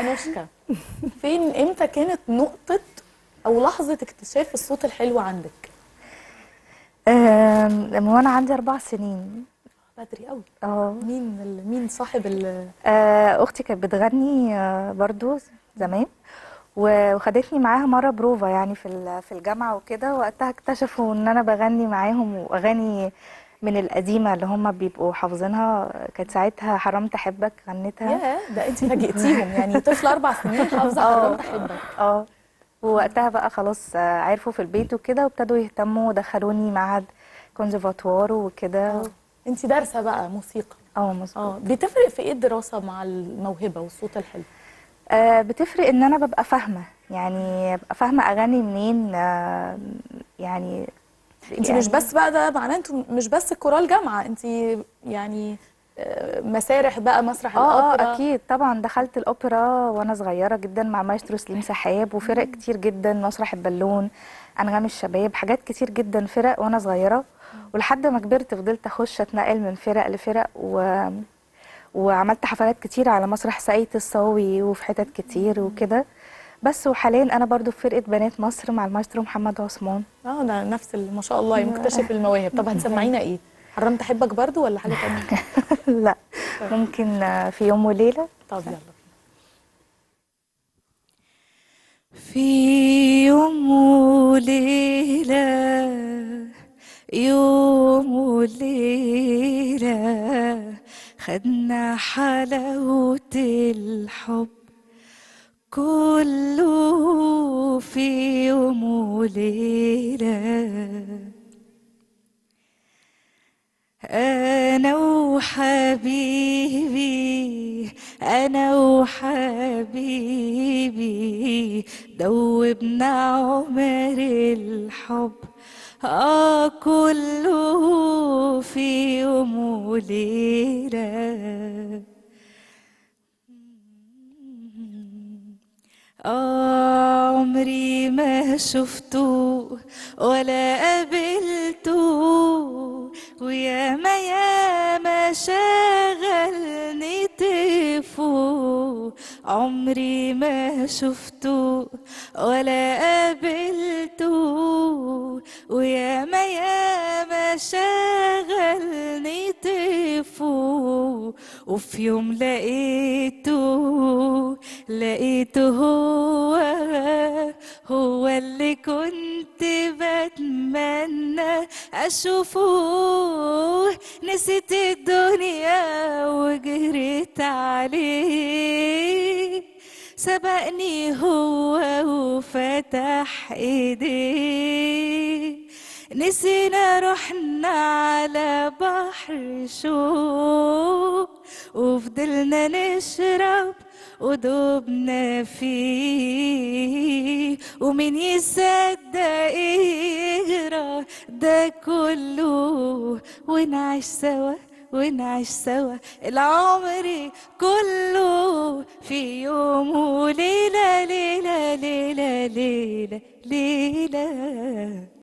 انوشكا فين امتى كانت نقطه او لحظه اكتشاف الصوت الحلو عندك آم، لما وانا عندي اربع سنين بدري قوي اه مين ال- مين صاحب ال آه، اختي كانت بتغني آه، برضو زمان و- وخدتني معاها مره بروفا يعني في ال- في الجامعه وكده وقتها اكتشفوا ان انا بغني معاهم واغاني من القديمه اللي هم بيبقوا حافظينها كانت ساعتها حرمت احبك غنيتها يا ده انت فاجئتيهم يعني طفل اربع سنين حافظه اه. حرمت احبك اه ووقتها بقى خلاص آه، عرفوا في البيت وكده وابتدوا يهتموا ودخلوني معهد كونسرفاتوار وكده انت دارسه بقى موسيقى اه مظبوط اه بتفرق في ايه الدراسه مع الموهبه والصوت الحلو آه، بتفرق ان انا ببقى فاهمه يعني ببقى فاهمه اغاني منين آه، يعني انت يعني مش بس بقى ده معناه انتوا مش بس كورال جامعه انت يعني آه، مسارح بقى مسرح اه الاوبرا اه اكيد طبعا دخلت الاوبرا وانا صغيره جدا مع مايسترو سليم سحاب وفرق كتير جدا مسرح البالون انغام الشباب حاجات كتير جدا فرق وانا صغيره ولحد ما كبرت فضلت اخش اتنقل من فرق لفرق و وعملت حفلات كتير على مسرح ساقية الصاوي وفي حتت كتير وكده بس وحاليا انا برضو في فرقه بنات مصر مع المايسترو محمد عثمان اه ده نفس ال- ما شاء الله مكتشف المواهب طب هتسمعينا ايه حرمت احبك برضو ولا حاجه تانية لا ممكن آه، في يوم وليله طب يلا في يوم وليلة يوم وليلة خدنا حلاوة الحب كله في يوم وليلة أنا وحبيبي أنا وحبيبي دوبنا عمر الحب آه كله في يوم وليلة آه عمري ما شفته ولا قابلته وياما ياما شغلني تفو عمري ما شفته ولا قابلته وياما ياما شغلني تفو وفي يوم لقيته لقيته هو هو اللي كنت بتمنى اشوفه نسيت الدنيا وجريت عليه سبقني هو وفتح ايديه نسينا رحنا على بحر شوق وفضلنا نشرب ودوبنا فيه ومين يصدق يجرى ده كله ونعيش سوا ونعيش سوا العمر كله في يوم وليلة ليلة ليلة ليلة ليلة